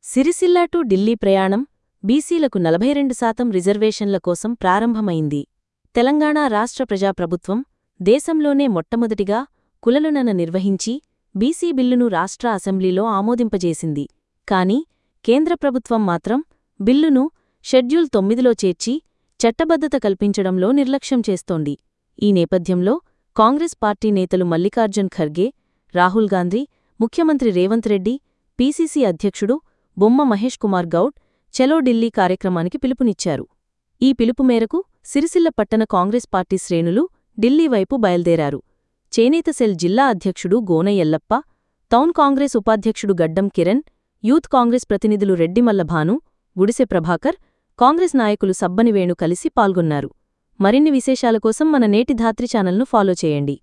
Sircilla to Delhi ప్రయాణం బీసీలకు నలభై రెండు శాతం రిజర్వేషన్ల కోసం ప్రారంభమైంది తెలంగాణ రాష్ట్ర ప్రజాప్రభుత్వం దేశంలోనే మొట్టమొదటిగా కులలునన నిర్వహించి బీసీ బిల్లును రాష్ట్ర అసెంబ్లీలో ఆమోదింపజేసింది కాని కేంద్ర ప్రభుత్వం మాత్రం బిల్లును షెడ్యూల్ తొమ్మిదిలో చేర్చి చట్టబద్ధత కల్పించడంలో నిర్లక్ష్యం చేస్తోంది ఈ నేపథ్యంలో కాంగ్రెస్ పార్టీ నేతలు మల్లికార్జున్ ఖర్గే రాహుల్ గాంధీ ముఖ్యమంత్రి రేవంత్ రెడ్డి పీసీసీ అధ్యక్షుడు బొమ్మ మహేష్ కుమార్ గౌడ్ చలో ఢిల్లీ కార్యక్రమానికి పిలుపునిచ్చారు ఈ పిలుపు మేరకు సిరిసిల్ల పట్టణ కాంగ్రెస్ పార్టీ శ్రేణులు ఢిల్లీ వైపు బయల్దేరారు చేనేత సెల్ జిల్లా అధ్యక్షుడు గోన ఎల్లప్ప టౌన్ కాంగ్రెస్ ఉపాధ్యక్షుడు గడ్డం కిరణ్ యూత్ కాంగ్రెస్ ప్రతినిధులు రెడ్డిమల్ల భాను గుడిసె ప్రభాకర్ కాంగ్రెస్ నాయకులు సబ్బని వేణు కలిసి పాల్గొన్నారు మరిన్ని విశేషాల కోసం మన నేటి ధాత్రి ఛానల్ను ఫాలో చేయండి